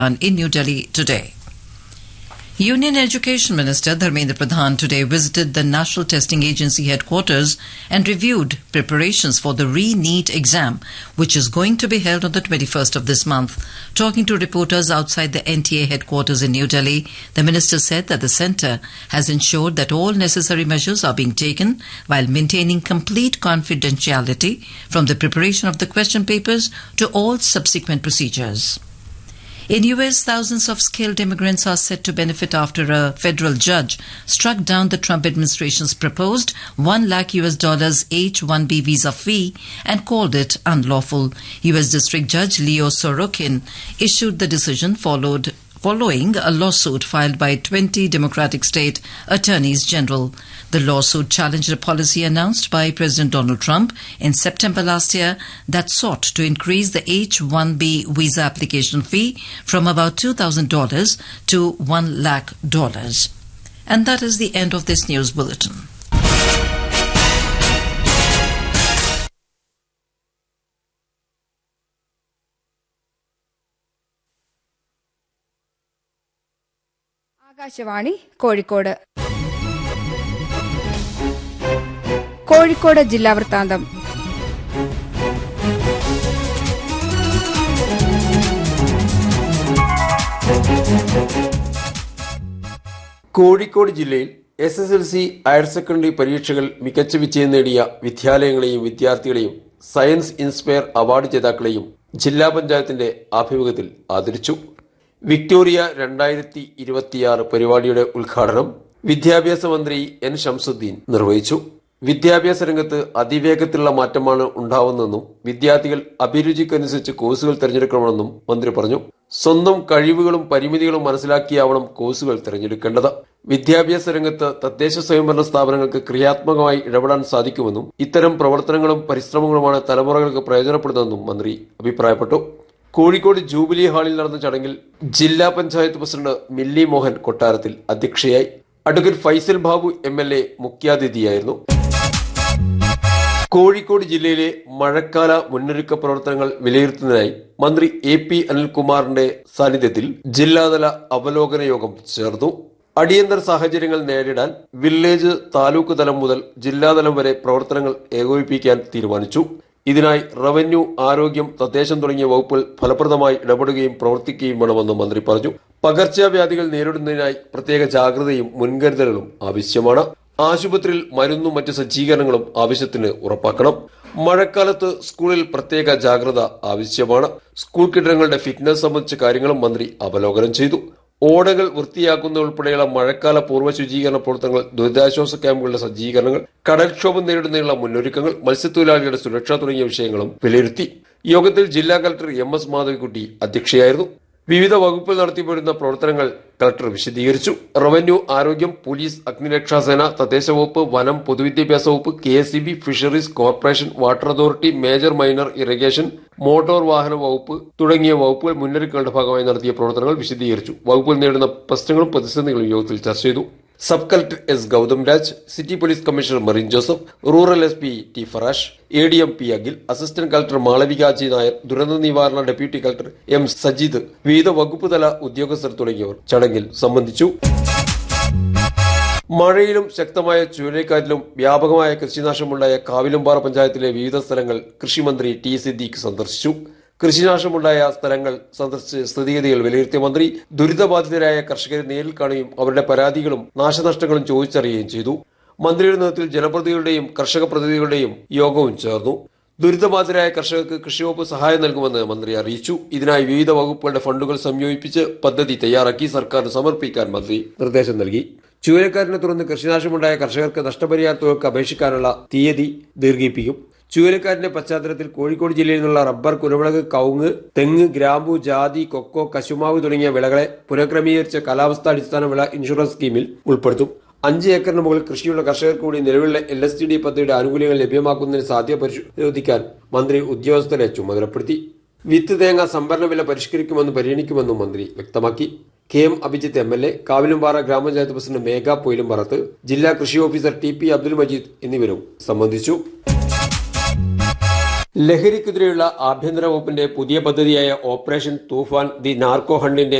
in New Delhi today. Union Education Minister Dharmendra Pradhan today visited the National Testing Agency headquarters and reviewed preparations for the re-NEET exam, which is going to be held on the 21st of this month. Talking to reporters outside the NTA headquarters in New Delhi, the minister said that the centre has ensured that all necessary measures are being taken while maintaining complete confidentiality from the preparation of the question papers to all subsequent procedures. In US, thousands of skilled immigrants are set to benefit after a federal judge struck down the Trump administration's proposed 1 lakh US dollars H-1B visa fee and called it unlawful. US District Judge Leo Sorokin issued the decision followed following a lawsuit filed by 20 Democratic state attorneys general. The lawsuit challenged a policy announced by President Donald Trump in September last year that sought to increase the H-1B visa application fee from about $2,000 to $1 lakh dollars. And that is the end of this news bulletin. Akashvani Kozhikode Kozhikode ജില്ലാ വൃത്താന്തം കോഴിക്കോട് ജില്ലയിൽ S S L C higher secondary പരീക്ഷകൾ മികച്ച വിജയം നേടിയ വിദ്യാലയങ്ങളെയും വിദ്യാർത്ഥികളെയും science inspire award ജേതാക്കളെയും ജില്ലാ പഞ്ചായത്തിന്റെ ആഭിമുഖ്യത്തിൽ ആദരിച്ചു വിക്ടോറിയ രണ്ടായിരത്തി ഇരുപത്തിയാറ് പരിപാടിയുടെ ഉദ്ഘാടനം വിദ്യാഭ്യാസ മന്ത്രി എൻ ഷംസുദ്ദീൻ നിർവഹിച്ചു വിദ്യാഭ്യാസ രംഗത്ത് അതിവേഗത്തിലുള്ള മാറ്റമാണ് ഉണ്ടാവുന്നതെന്നും വിദ്യാർത്ഥികൾ അഭിരുചിക്കനുസരിച്ച് കോഴ്സുകൾ തിരഞ്ഞെടുക്കണമെന്നും മന്ത്രി പറഞ്ഞു സ്വന്തം കഴിവുകളും പരിമിതികളും മനസ്സിലാക്കിയാവണം കോഴ്സുകൾ തിരഞ്ഞെടുക്കേണ്ടത് വിദ്യാഭ്യാസ രംഗത്ത് തദ്ദേശ സ്വയംഭരണ സ്ഥാപനങ്ങൾക്ക് ക്രിയാത്മകമായി ഇടപെടാൻ സാധിക്കുമെന്നും ഇത്തരം പ്രവർത്തനങ്ങളും പരിശ്രമങ്ങളുമാണ് തലമുറകൾക്ക് പ്രയോജനപ്പെടുന്നതെന്നും മന്ത്രി അഭിപ്രായപ്പെട്ടു കോഴിക്കോട് ജൂബിലി ഹാളിൽ നടന്ന ചടങ്ങിൽ ജില്ലാ പഞ്ചായത്ത് പ്രസിഡന്റ് മില്ലി മോഹൻ കൊട്ടാരത്തിൽ അധ്യക്ഷയായി advocate Faisal Babu M L A മുഖ്യാതിഥിയായിരുന്നു കോഴിക്കോട് ജില്ലയിലെ മഴക്കാല മുന്നൊരുക്ക പ്രവർത്തനങ്ങൾ വിലയിരുത്തുന്നതിനായി മന്ത്രി എ പി അനിൽകുമാറിന്റെ സാന്നിധ്യത്തിൽ ജില്ലാതല അവലോകന യോഗം ചേർന്നു അടിയന്തര സാഹചര്യങ്ങൾ നേരിടാൻ വില്ലേജ് താലൂക്ക് തലം മുതൽ ജില്ലാതലം വരെ പ്രവർത്തനങ്ങൾ ഏകോപിപ്പിക്കാൻ തീരുമാനിച്ചു ഇതിനായി റവന്യൂ ആരോഗ്യം തദ്ദേശം തുടങ്ങിയ വകുപ്പുകൾ ഫലപ്രദമായി ഇടപെടുകയും പ്രവർത്തിക്കുകയും വേണമെന്ന് മന്ത്രി പറഞ്ഞു പകർച്ചവ്യാധികൾ നേരിടുന്നതിനായി പ്രത്യേക ജാഗ്രതയും മുൻകരുതലുകളും ആവശ്യമാണ് ആശുപത്രിയിൽ മരുന്നും മറ്റ് സജ്ജീകരണങ്ങളും ആവശ്യത്തിന് ഉറപ്പാക്കണം മഴക്കാലത്ത് സ്കൂളിൽ പ്രത്യേക ജാഗ്രത ആവശ്യമാണ് സ്കൂൾ കെട്ടിടങ്ങളുടെ ഫിറ്റ്നസ് സംബന്ധിച്ച കാര്യങ്ങളും മന്ത്രി അവലോകനം ചെയ്തു ഓടകൾ വൃത്തിയാക്കുന്ന ഉൾപ്പെടെയുള്ള മഴക്കാല പൂർവ്വ ശുചീകരണ പ്രവർത്തനങ്ങൾ ദുരിതാശ്വാസ ക്യാമ്പുകളുടെ സജ്ജീകരണങ്ങൾ കടൽക്ഷോഭം നേരിടുന്നതിനുള്ള മുന്നൊരുക്കങ്ങൾ മത്സ്യത്തൊഴിലാളികളുടെ സുരക്ഷ തുടങ്ങിയ വിഷയങ്ങളും വിലയിരുത്തി യോഗത്തിൽ ജില്ലാ കളക്ടർ എം എസ് മാധവിക്കുട്ടി അധ്യക്ഷയായിരുന്നു വിവിധ വകുപ്പിൽ നടത്തിവരുന്ന പ്രവർത്തനങ്ങൾ കളക്ടർ വിശദീകരിച്ചു റവന്യൂ ആരോഗ്യം പോലീസ് അഗ്നിരക്ഷാസേന തദ്ദേശ വകുപ്പ് വനം പൊതുവിദ്യാഭ്യാസ വകുപ്പ് K S fisheries corporation water authority major minor irrigation motor വാഹന വകുപ്പ് തുടങ്ങിയ വകുപ്പുകൾ മുന്നൊരുക്കങ്ങളുടെ ഭാഗമായി നടത്തിയ പ്രവർത്തനങ്ങൾ വിശദീകരിച്ചു വകുപ്പിൽ നേരിടുന്ന പ്രശ്നങ്ങളും പ്രതിസന്ധികളും യോഗത്തിൽ ചർച്ച ചെയ്തു sub collector S Gautham Raj city police commissioner Marin Joseph rural S P T Farash A D M P Akhil assistant collector Malavika G Nair ദുരന്ത നിവാരണ ഡെപ്യൂട്ടി കളക്ടർ എം സജീദ് വിവിധ വകുപ്പ് തല ഉദ്യോഗസ്ഥർ തുടങ്ങിയവർ ചടങ്ങിൽ സംബന്ധിച്ചു മഴയിലും ശക്തമായ ചുഴലിക്കാറ്റിലും വ്യാപകമായ കൃഷിനാശമുണ്ടായ കാവിലുംപാറ പഞ്ചായത്തിലെ വിവിധ സ്ഥലങ്ങൾ കൃഷിമന്ത്രി ടി സിദ്ദീഖ് സന്ദർശിച്ചു കൃഷിനാശമുണ്ടായ സ്ഥലങ്ങൾ സന്ദർശിച്ച് സ്ഥിതിഗതികൾ വിലയിരുത്തിയ മന്ത്രി ദുരിതബാധിതരായ കർഷകരെ നേരിൽ കാണുകയും അവരുടെ പരാതികളും നാശനഷ്ടങ്ങളും ചോദിച്ചറിയുകയും ചെയ്തു മന്ത്രിയുടെ നേതൃത്വത്തിൽ ജനപ്രതിനിധികളുടെയും കർഷക പ്രതിനിധികളുടെയും യോഗവും ചേർന്നു ദുരിതബാധിതരായ കർഷകർക്ക് കൃഷിവകുപ്പ് സഹായം നൽകുമെന്ന് മന്ത്രി അറിയിച്ചു ഇതിനായി വിവിധ വകുപ്പുകളുടെ ഫണ്ടുകൾ സംയോജിപ്പിച്ച് പദ്ധതി തയ്യാറാക്കി സർക്കാരിന് സമർപ്പിക്കാൻ മന്ത്രി നിർദ്ദേശം നൽകി ചുഴലിക്കാറ്റിനെ തുടർന്ന് കൃഷിനാശമുണ്ടായ കർഷകർക്ക് നഷ്ടപരിഹാര തുകയ്ക്ക് അപേക്ഷിക്കാനുള്ള തീയതി ദീർഘിപ്പിക്കും ചുഴലിക്കാറ്റിന്റെ പശ്ചാത്തലത്തിൽ കോഴിക്കോട് ജില്ലയിൽ നിന്നുള്ള റബ്ബർ കുരുമുളക് കവുങ്ങ് തെങ്ങ് ഗ്രാമ്പു ജാതി കൊക്കോ കശുമാവ് തുടങ്ങിയ വിളകളെ പുനഃക്രമീകരിച്ച കാലാവസ്ഥാടിസ്ഥാന വിള ഇൻഷുറൻസ് സ്കീമിൽ ഉൾപ്പെടുത്തും അഞ്ച് ഏക്കറിന് മുകളിൽ കൃഷിയുള്ള കർഷകർക്ക് കൂടി നിലവിലുള്ള എൽ എസ് ടി ഡി പദ്ധതിയുടെ ആനുകൂല്യങ്ങൾ ലഭ്യമാക്കുന്നതിന് സാധ്യത പരിശോധിക്കാൻ മന്ത്രി ഉദ്യോഗസ്ഥരെ ചുമതലപ്പെടുത്തി വിത്ത് തേങ്ങ സംഭരണ വില പരിഷ്കരിക്കുമെന്ന് പരിഗണിക്കുമെന്നും മന്ത്രി വ്യക്തമാക്കി K M Abhijith M L A Kavilumpara ഗ്രാമപഞ്ചായത്ത് പ്രസിഡന്റ് മേഘ പൊയിലുംപാറത്ത് ജില്ലാ കൃഷി officer T P Abdul Majeed എന്നിവരും സംബന്ധിച്ചു ലഹരിക്കെതിരെയുള്ള ആഭ്യന്തര വകുപ്പിന്റെ പുതിയ പദ്ധതിയായ ഓപ്പറേഷൻ തൂഫാൻ ദി നാർക്കോ ഹണ്ടിന്റെ